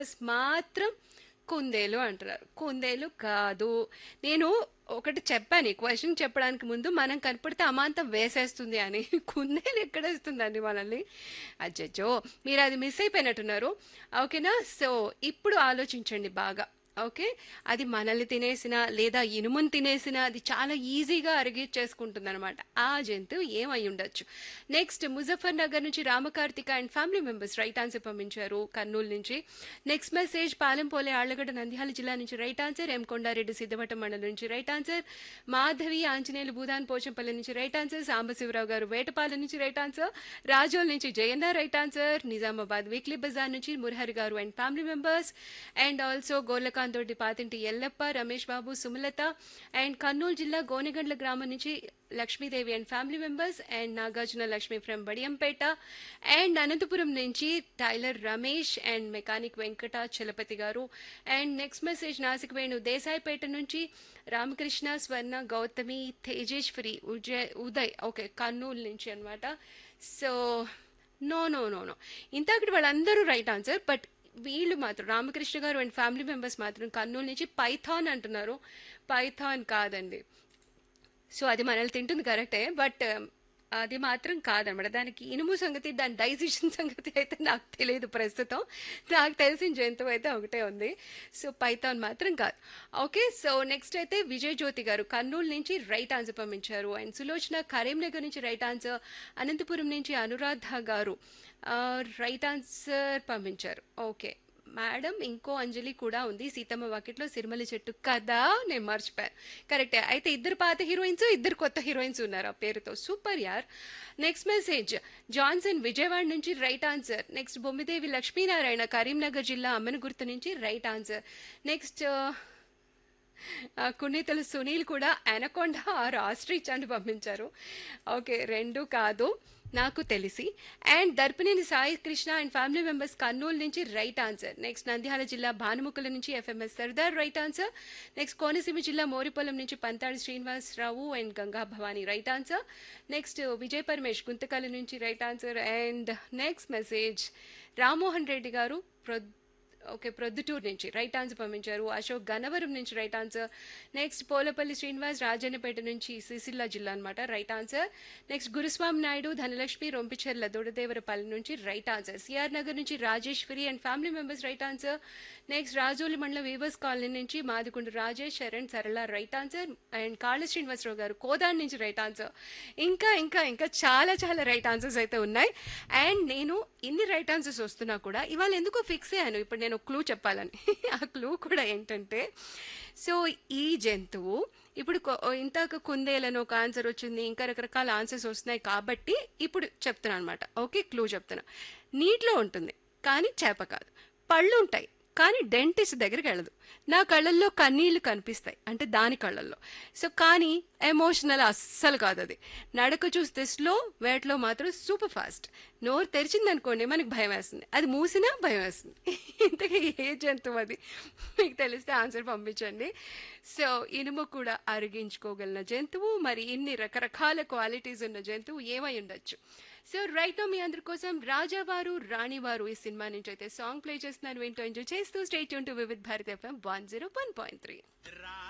మాత్రం కుందేలు అంటున్నారు కుందేలు కాదు నేను ఒకటి చెప్పాను ఈ క్వశ్చన్ చెప్పడానికి ముందు మనం కనపడితే అమాంతం వేసేస్తుంది అని కుందేలు ఎక్కడ వేస్తుందండి మనల్ని అజ్జో మీరు అది మిస్ అయిపోయినట్టున్నారు ఓకేనా సో ఇప్పుడు ఆలోచించండి బాగా ఓకే అది మనల్ని తినేసిన లేదా ఇనుమును తినేసిన అది చాలా ఈజీగా అరిగిచ్చేసుకుంటుంది అనమాట ఆ జంతువు ఏమై ఉండొచ్చు నెక్స్ట్ ముజఫర్ నగర్ నుంచి Ramakarthika and family members right answer పంపించారు కర్నూలు నుంచి నెక్స్ట్ మెసేజ్ పాలెంపోలే ఆళ్లగడ్డ నంద్యాల జిల్లా నుంచి right answer M Kondareddy Siddhavatam మండలం నుంచి రైట్ ఆన్సర్ మాధవి ఆంజనేయులు భూదాన్ పోచంపల్లి నుంచి రైట్ ఆన్సర్ సాంబశివరావు గారు వేటపాలెం నుంచి రైట్ ఆన్సర్ రాజోల్ నుంచి Jayanna right answer Nizamabad weekly బజార్ నుంచి మురహరి గారు and family members and also Gorlakanthoti Pathinti Yellappa Ramesh Babu Sumalatha and Kurnool జిల్లా గోనెగండ్ల గ్రామం నుంచి Lakshmidevi and family members and Nagarjuna Lakshmi from Badiyampeta and Anantapur నుంచి tailor Ramesh and mechanic Venkata Chalapathi గారు and next message Nasik Venu Desaipeta నుంచి రామకృష్ణ స్వర్ణ గౌతమి తేజేశ్వరి ఉజయ్ ఉదయ్ ఓకే కర్నూలు నుంచి అనమాట so no no no no ఇంతకటి వాళ్ళందరూ రైట్ ఆన్సర్ బట్ వీళ్ళు మాత్రం రామకృష్ణ గారు అండ్ ఫ్యామిలీ మెంబర్స్ మాత్రం కర్నూలు నుంచి పైథాన్ అంటున్నారు పైథాన్ కాదండి సో అది మనల్ని తింటుంది కరెక్టే బట్ అది మాత్రం కాదనమాట దానికి ఇనుము సంగతి దాని డైజెషన్ సంగతి అయితే నాకు తెలియదు ప్రస్తుతం నాకు తెలిసిన జంతువు అయితే ఒకటే ఉంది సో పైథాన్ మాత్రం కాదు ఓకే సో నెక్స్ట్ అయితే విజయ్ జ్యోతి గారు కర్నూలు నుంచి రైట్ ఆన్సర్ పంపించారు అండ్ సులోచన కరీంనగర్ నుంచి రైట్ ఆన్సర్ అనంతపురం నుంచి అనురాధ గారు రైట్ ఆన్సర్ పంపించారు ఓకే మేడం ఇంకో అంజలి కూడా ఉంది సీతమ్మ వాకిట్లో సిరిమల్లి చెట్టు కదా నేను మర్చిపోయాను కరెక్టే అయితే ఇద్దరు పాత హీరోయిన్స్ ఇద్దరు కొత్త హీరోయిన్స్ ఉన్నారు ఆ పేరుతో సూపర్ యార్ నెక్స్ట్ మెసేజ్ జాన్సన్ విజయవాడ నుంచి right answer next Bommidevi Lakshminarayana Karimnagar జిల్లా అమ్మనగుర్తు నుంచి right answer next Kunnithala Sunil కూడా అనకొండ ఆర్ ఆస్ట్రిచ్ అని పంపించారు ఓకే రెండు కాదు నాకు తెలిసి and Darpineni Sai Krishna and family members Kurnool నుంచి రైట్ ఆన్సర్ నెక్స్ట్ నంద్యాల జిల్లా భానుముక్కల నుంచి FMS Sardar right answer next Konaseema జిల్లా మోరిపొలం నుంచి Panthadi Srinivasarao and Ganga Bhavani right answer next Vijay Paramesh Guntakal నుంచి right answer and next message Rammohan Reddy గారు ప్రొ ఓకే ప్రొద్దుటూరు నుంచి రైట్ ఆన్సర్ పంపించారు అశోక్ గన్నవరం నుంచి right answer next Polapalli Srinivas Rajannapeta నుంచి సిసిల్లా జిల్లా అనమాట right answer next Guruswamy Naidu Dhanalakshmi Rompicherla Dodadevarapalli నుంచి రైట్ ఆన్సర్ సిఆర్ నగర్ నుంచి Rajeswari and family members right answer next Rajoli మండల వీవర్స్ కాలనీ నుంచి మాదికుండు రాజేష్ శరణ్ సరళ రైట్ ఆన్సర్ అండ్ కాళ్ళ శ్రీనివాసరావు గారు కోదాన్ నుంచి రైట్ ఆన్సర్ ఇంకా ఇంకా ఇంకా చాలా చాలా రైట్ ఆన్సర్స్ అయితే ఉన్నాయి అండ్ నేను ఇన్ని రైట్ ఆన్సర్స్ వస్తున్నా కూడా ఇవాళ ఎందుకో ఫిక్స్ అయ్యాను ఇప్పుడు నేను క్లూ చెప్పాలని ఆ క్లూ కూడా ఏంటంటే సో ఈ జంతువు ఇప్పుడు ఇంతకు కుందేలని ఒక ఆన్సర్ వచ్చింది ఇంకా రకరకాల ఆన్సర్స్ వస్తున్నాయి కాబట్టి ఇప్పుడు చెప్తున్నా అనమాట ఓకే క్లూ చెప్తున్నా నీటిలో ఉంటుంది కానీ చేప కాదు పళ్ళు ఉంటాయి కానీ డెంటిస్ట్ దగ్గరికి వెళ్ళదు నా కళ్ళల్లో కన్నీళ్లు కనిపిస్తాయి అంటే దాని కళ్ళల్లో సో కానీ ఎమోషనల్ అస్సలు కాదు అది నడక చూస్తే స్లో వేటలో మాత్రం సూపర్ ఫాస్ట్ నోరు తెరిచిందనుకోండి మనకి భయం వేస్తుంది అది మూసినా భయం వేస్తుంది ఇంతకీ ఏ జంతువు అది మీకు తెలిస్తే ఆన్సర్ పంపించండి సో ఇనుము కూడా అరిగించుకోగలిగిన జంతువు మరి ఇన్ని రకరకాల క్వాలిటీస్ ఉన్న జంతువు ఏమై ఉండొచ్చు సో రైట్ నో మీ అందరి కోసం రాజావారు రాణివారు ఈ సినిమా నుంచి అయితే సాంగ్ ప్లే చేస్తున్నారు వింటూ ఎంజాయ్ చేస్తూ స్టేట్ యూన్ to Vividh Bharat FM one zero one point three